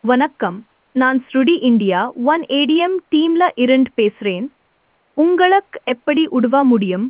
வணக்கம் நான் ஸ்ருடி இந்தியா ஒன் ஏடிஎம் டீம்ல இருந்து பேசுறேன் உங்களுக்கு எப்படி உதவ முடியும்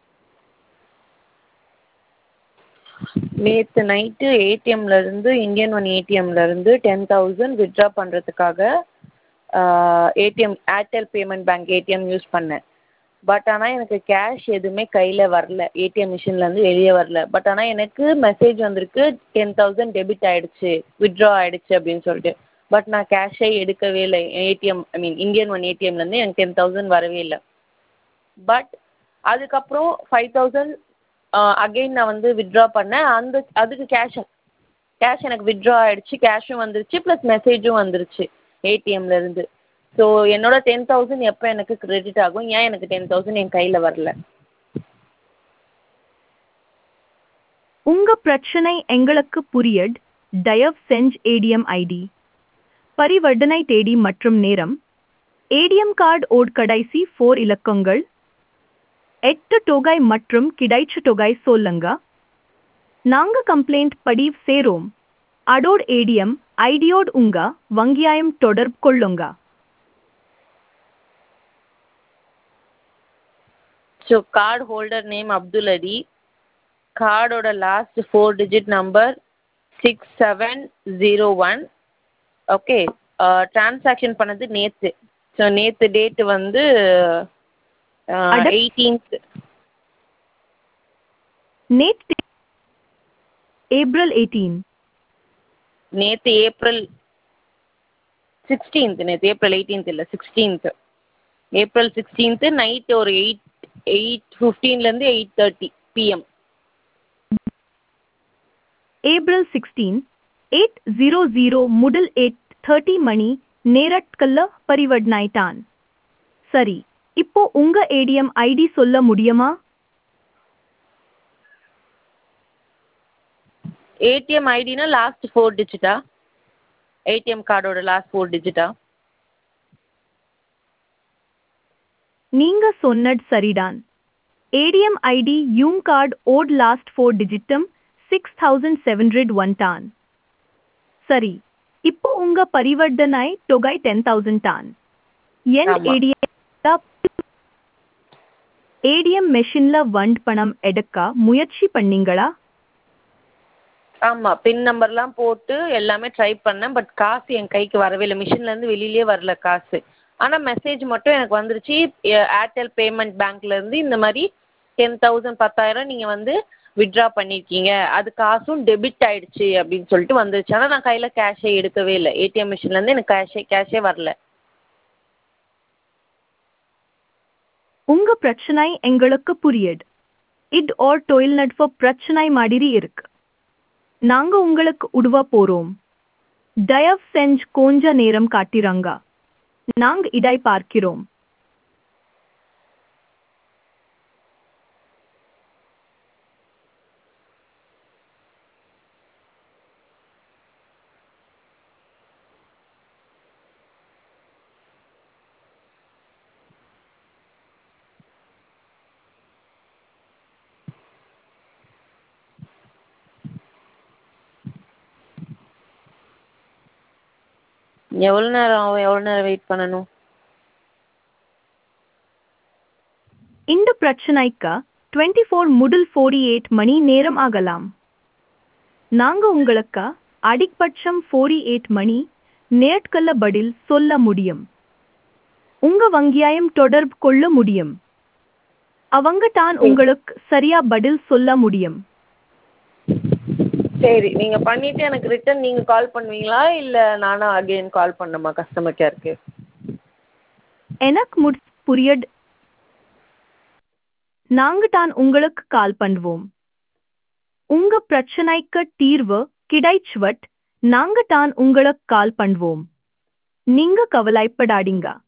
நேற்று நைட்டு ஏடிஎம்ல இருந்து இந்தியன் ஒன் ஏடிஎம்ல இருந்து டென் தௌசண்ட் வித்ட்ரா பண்ணுறதுக்காக ATM Airtel payment bank ATM use பண்ணேன் பட் ஆனால் எனக்கு கேஷ் எதுவுமே கையில் வரல ஏடிஎம் மிஷின்லேருந்து வெளியே வரல பட் ஆனால் எனக்கு மெசேஜ் வந்திருக்கு டென் தௌசண்ட் டெபிட் ஆகிடுச்சு வித்ட்ரா ஆகிடுச்சு அப்படின்னு சொல்லிட்டு பட் நான் கேஷே எடுக்கவே இல்லை ATM I mean Indian one ஏடிஎம்லேருந்து எனக்கு டென் தௌசண்ட் வரவே இல்லை பட் அதுக்கப்புறம் ஃபைவ் தௌசண்ட் அகெயின் நான் வந்து வித்ட்ரா பண்ணேன் அந்த அதுக்கு கேஷ் கேஷ் எனக்கு வித்ட்ரா ஆகிடுச்சு கேஷும் வந்துருச்சு ப்ளஸ் மெசேஜும் வந்துருச்சு ஏடிஎம்லேருந்து ஸோ என்னோட டென் தௌசண்ட் எப்போ எனக்கு கிரெடிட் ஆகும் ஏன் எனக்கு டென் தௌசண்ட் என் கையில் வரல உங்க பிரச்சனை எங்களுக்கு புரியட் தயவு செஞ்சு ஏடிஎம் ஐடி பரிவர்த்தனை தேதி மற்றும் நேரம் ஏடிஎம் கார்டு ஓட் கடைசி ஃபோர் இலக்கங்கள் எட்டு தொகை மற்றும் கிடைச்ச தொகை சொல்லுங்க நாங்க கம்ப்ளைண்ட் பதிவு சேரோம் அடோட் ஏடிஎம் ஐடியோட் உங்க வங்கியாயம் தொடர்பு கொள்ளுங்க so card holder name Abdul Ali கார்டோட last four digit number six seven zero one okay transaction பண்ணது நேற்று ஸோ நேற்று டேட்டு வந்து அட- எயிட்டீன்த் நேற்று ஏப்ரல் எயிட்டீன் நேற்று ஏப்ரல் சிக்ஸ்டீன்த் நேற்று ஏப்ரல் எயிட்டீன்த் இல்லை சிக்ஸ்டீன்த் ஏப்ரல் சிக்ஸ்டீன்த்து நைட்டு ஒரு எயிட் எயிட் ஃபிஃப்டீன்லேருந்து eight thirty PM April sixteen eight zero zero முதல் எயிட் தேர்ட்டி மணி நேரட்கல்ல பரிவர்த்தனைத்தான் சரி இப்போ உங்க ஏடிஎம் ஐடி சொல்ல முடியுமா ஏடிஎம் ஐடினா லாஸ்ட் ஃபோர் டிஜிட்டா ஏடிஎம் கார்டோட லாஸ்ட் ஃபோர் டிஜிட்டா நீங்க சொன்னது சரிதான் ஏடிஎம் ஐடி யூம் கார்டு ஓட் லாஸ்ட் ஃபோர் டிஜிட்டம் six thousand seven hundred one டான் சரி இப்போ உங்க பரிவர்த்தனை தொகை டென் தௌசண்ட் டான் என் ஆமா. ஏடிஎம் ஏடிஎம் மெஷின்ல வண்ட் பணம் எடுக்க முயற்சி பண்ணீங்களா ஆமாம் பின் நம்பர்லாம் போட்டு எல்லாமே ட்ரை பண்ணேன் பட் காசு என் கைக்கு வரவே இல்லை மிஷின்லேருந்து வெளியிலே வரல காசு ஆனால் மெசேஜ் மட்டும் எனக்கு வந்துருச்சு ஏ- ஏர்டெல் பேமெண்ட் பேங்க்லேருந்து இந்த மாதிரி டென் தௌசண்ட் பத்தாயிரம் நீங்கள் வந்து வித்ட்ரா பண்ணியிருக்கீங்க அது காசும் டெபிட் ஆயிடுச்சு அப்படின்னு சொல்லிட்டு வந்துருச்சு ஆனால் நான் கையில் கேஷே எடுக்கவே இல்லை ஏடிஎம் மிஷின்லேருந்து எனக்கு கேஷே கேஷே வரல உங்க பிரச்சனை எங்களுக்கு புரியுது இட் ஓர் தொழில்நுட்ப பிரச்சனை மாதிரி இருக்கு நாங்க உங்களுக்கு உதவ போறோம் தயவு செஞ்சு கொஞ்ச நேரம் காட்டிறாங்க நாங்க இதை பார்க்கிறோம் எவ்வளோ நேரம் ஆகும் எவ்வளோ நேரம் வெயிட் பண்ணணும் இந்த பிரச்சனைக்கு டுவெண்ட்டி ஃபோர் முதல் ஃபோர்டி எயிட் மணி நேரம் ஆகலாம் நாங்க உங்களுக்கு அதிகபட்சம் ஃபோர்டி எயிட் மணி நேர்கல்ல பதில் சொல்ல முடியும் உங்க வங்கியாயம் தொடர்பு கொள்ள முடியும் அவங்க தான் உங்களுக்கு சரியா பதில் சொல்ல முடியும் சரி நீங்கள் பண்ணிவிட்டு எனக்கு ரிட்டன் நீங்கள் கால் பண்ணுவீங்களா இல்லை நானும் அகெயின் கால் பண்ணணுமா கஸ்டமர் கேருக்கு எனக்கு முட் புரியட் நாங்க தான் உங்களுக்கு கால் பண்ணுவோம் உங்க பிரச்சனைக்கு தீர்வு கிடைச்சுவட் நாங்க தான் உங்களுக்கு கால் பண்ணுவோம் நீங்க கவலைப்படாதீங்க